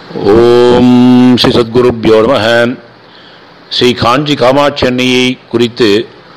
ஓம் ஸ்ரீ சத்குருப்யோ நம ஸ்ரீ காஞ்சி காமாட்சி அன்னையை குறித்து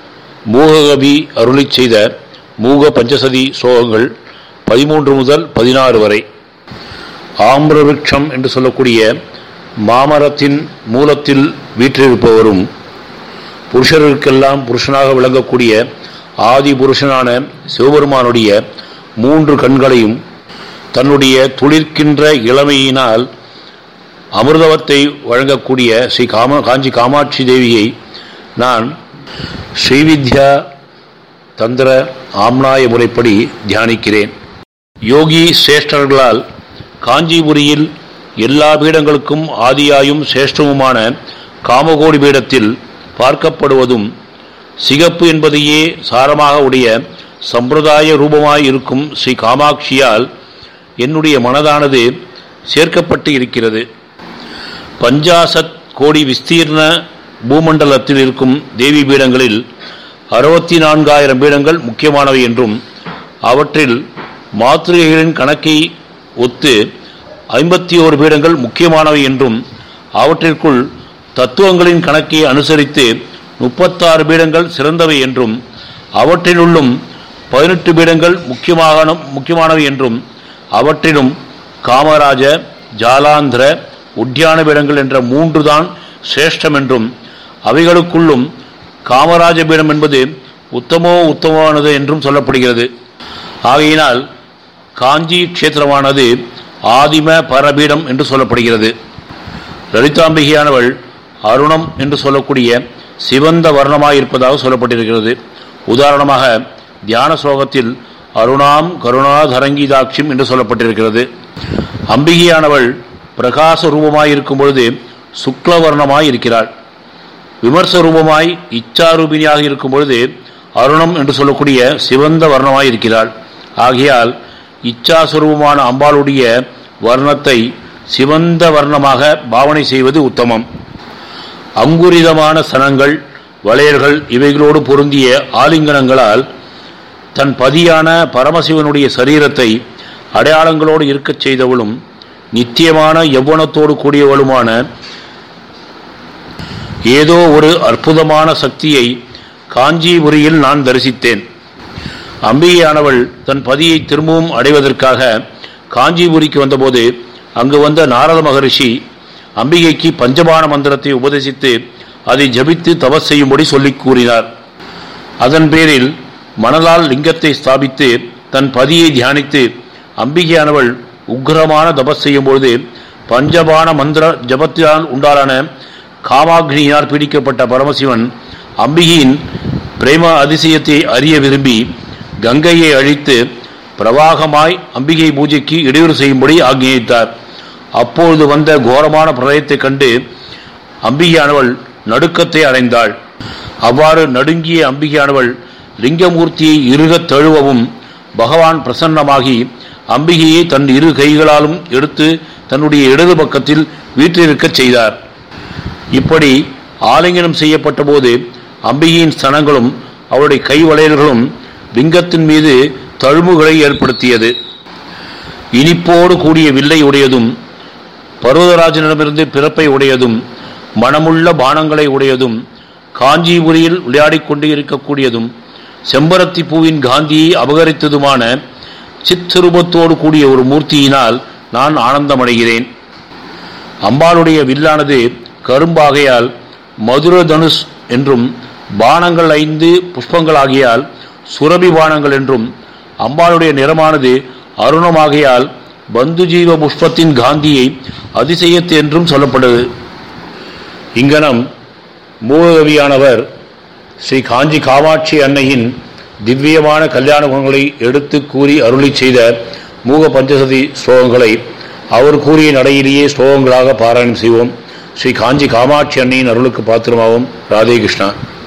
மூககவி அருளிச் செய்த மூக பஞ்சசதி ஸ்லோகங்கள் பதிமூன்று முதல் பதினாறு வரை ஆம்ரவிருட்சம் என்று சொல்லக்கூடிய மாமரத்தின் மூலத்தில் வீற்றிருப்பவரும் புருஷருக்கெல்லாம் புருஷனாக விளங்கக்கூடிய ஆதி புருஷனான சிவபெருமானுடைய மூன்று கண்களையும் தன்னுடைய துளிர்க்கின்ற இளமையினால் அமிர்தவத்தை வழங்கக்கூடிய ஸ்ரீ காம காஞ்சி காமாட்சி தேவியை நான் ஸ்ரீவித்யா தந்திர ஆம்நாய முறைப்படி தியானிக்கிறேன் யோகி சிரேஷ்டர்களால் காஞ்சிபுரியில் எல்லா பீடங்களுக்கும் ஆதியாயும் சிரேஷ்டமுமான காமகோடி பீடத்தில் பார்க்கப்படுவதும் சிகப்பு என்பதையே சாரமாக உடைய சம்பிரதாய ரூபமாய் இருக்கும் ஸ்ரீ காமாட்சியால் என்னுடைய மனதானது சேர்க்கப்பட்டு இருக்கிறது பஞ்சாசத் கோடி விஸ்தீர்ண பூமண்டலத்தில் இருக்கும் தேவி பீடங்களில் அறுபத்தி நான்காயிரம் பீடங்கள் முக்கியமானவை என்றும் அவற்றில் மாத்திரைகளின் கணக்கை ஒத்து ஐம்பத்தி ஓரு பீடங்கள் முக்கியமானவை என்றும் அவற்றிற்குள் தத்துவங்களின் கணக்கை அனுசரித்து முப்பத்தாறு பீடங்கள் சிறந்தவை என்றும் அவற்றிலுள்ளும் பதினெட்டு பீடங்கள் முக்கியமாக முக்கியமானவை என்றும் அவற்றிலும் காமராஜ ஜாலாந்திர உத்தியான பீடங்கள் என்ற மூன்று தான் சிரேஷ்டம் என்றும் அவைகளுக்குள்ளும் காமராஜ பீடம் என்பது உத்தமோ உத்தமமானது என்றும் சொல்லப்படுகிறது ஆகையினால் காஞ்சி க்ஷேத்திரமானது ஆதிம பரபீடம் என்று சொல்லப்படுகிறது லலிதாம்பிகையானவள் அருணம் என்று சொல்லக்கூடிய சிவந்த வர்ணமாயிருப்பதாக சொல்லப்பட்டிருக்கிறது உதாரணமாக தியான ஸ்லோகத்தில் அருணாம் கருணாதரங்கிதாட்சியம் என்று சொல்லப்பட்டிருக்கிறது அம்பிகையானவள் பிரகாச ரூபமாயிருக்கும் பொழுது சுக்லவர்ணமாய் இருக்கிறாள் விமர்ச ரூபமாய் இச்சாரூபிணியாக இருக்கும் பொழுது அருணம் என்று சொல்லக்கூடிய சிவந்த வர்ணமாய் இருக்கிறாள் ஆகையால் இச்சாஸ்வரூபமான அம்பாளுடைய வர்ணத்தை சிவந்த வர்ணமாக பாவனை செய்வது உத்தமம் அங்குரிதமான சனங்கள் வளையல்கள் இவைகளோடு பொருந்திய ஆலிங்கனங்களால் தன் பதியான பரமசிவனுடைய சரீரத்தை அடையாளங்களோடு இருக்கச் செய்தவளும் நித்தியமான யௌவனத்தோடு கூடியவளுமான ஏதோ ஒரு அற்புதமான சக்தியை காஞ்சிபுரியில் நான் தரிசித்தேன் அம்பிகையானவள் தன் பதியை திரும்பவும் அடைவதற்காக காஞ்சிபுரிக்கு வந்தபோது அங்கு வந்த நாரத மகரிஷி அம்பிகைக்கு பஞ்சபான மந்திரத்தை உபதேசித்து அதை ஜபித்து தபஸ் செய்யும்படி சொல்லிக் கூறினார் அதன் பேரில் மணலால் லிங்கத்தை ஸ்தாபித்து தன் பதியை தியானித்து அம்பிகையானவள் உக்ரமான தபஸ் செய்யும்பொழுது பஞ்சபான மந்திர ஜபத்தினால் உண்டாலான காமாக்னியார் பீடிக்கப்பட்ட பரமசிவன் அம்பிகையின் பிரேம அதிசயத்தை அறிய விரும்பி கங்கையை அழித்து பிரவாகமாய் அம்பிகை பூஜைக்கு இடையூறு செய்யும்படி ஆக்ஞயித்தார் அப்பொழுது வந்த கோரமான பிரளயத்தைக் கண்டு அம்பிகையானவள் நடுக்கத்தை அடைந்தாள் அவ்வாறு நடுங்கிய அம்பிகையானவள் லிங்கமூர்த்தியை இருகத் தழுவவும் பகவான் பிரசன்னமாகி அம்பிகையை தன் இரு கைகளாலும் எடுத்து தன்னுடைய இடது பக்கத்தில் வீற்றிருக்கச் செய்தார் இப்படி ஆலிங்கனம் செய்யப்பட்ட போது அம்பிகையின் ஸ்தனங்களும் அவருடைய கை வளையல்களும் லிங்கத்தின் மீது தழும்புகளை ஏற்படுத்தியது இனிப்போடு கூடிய வில்லை உடையதும் பர்வதராஜனிடமிருந்து பிறப்பை உடையதும் மனமுள்ள பானங்களை உடையதும் காஞ்சிபுரியில் விளையாடிக் கொண்டு இருக்கக்கூடியதும் செம்பரத்தி பூவின் காந்தியை அபகரித்ததுமான சித்ரூபத்தோடு கூடிய ஒரு மூர்த்தியினால் நான் ஆனந்தமடைகிறேன் அம்பாளுடைய வில்லானது கரும்பாகையால் மதுர தனுஷ் என்றும் பானங்கள் ஐந்து புஷ்பங்களாகியால் சுரபி பானங்கள் என்றும் அம்பாளுடைய நிறமானது அருணமாகையால் பந்துஜீவ புஷ்பத்தின் காந்தியை அதிசயத்து என்றும் சொல்லப்படுது இங்கனம் மூலகவியானவர் ஸ்ரீ காஞ்சி காமாட்சி அன்னையின் திவ்யமான கல்யாண குணங்களை எடுத்து கூறி அருளி செய்த மூக பஞ்சசதி ஸ்லோகங்களை அவர் கூறிய நடையிலேயே ஸ்லோகங்களாக பாராயணம் செய்வோம் ஸ்ரீ காஞ்சி காமாட்சி அன்னையின் அருளுக்கு பாத்திரமாகும் ராதே கிருஷ்ணா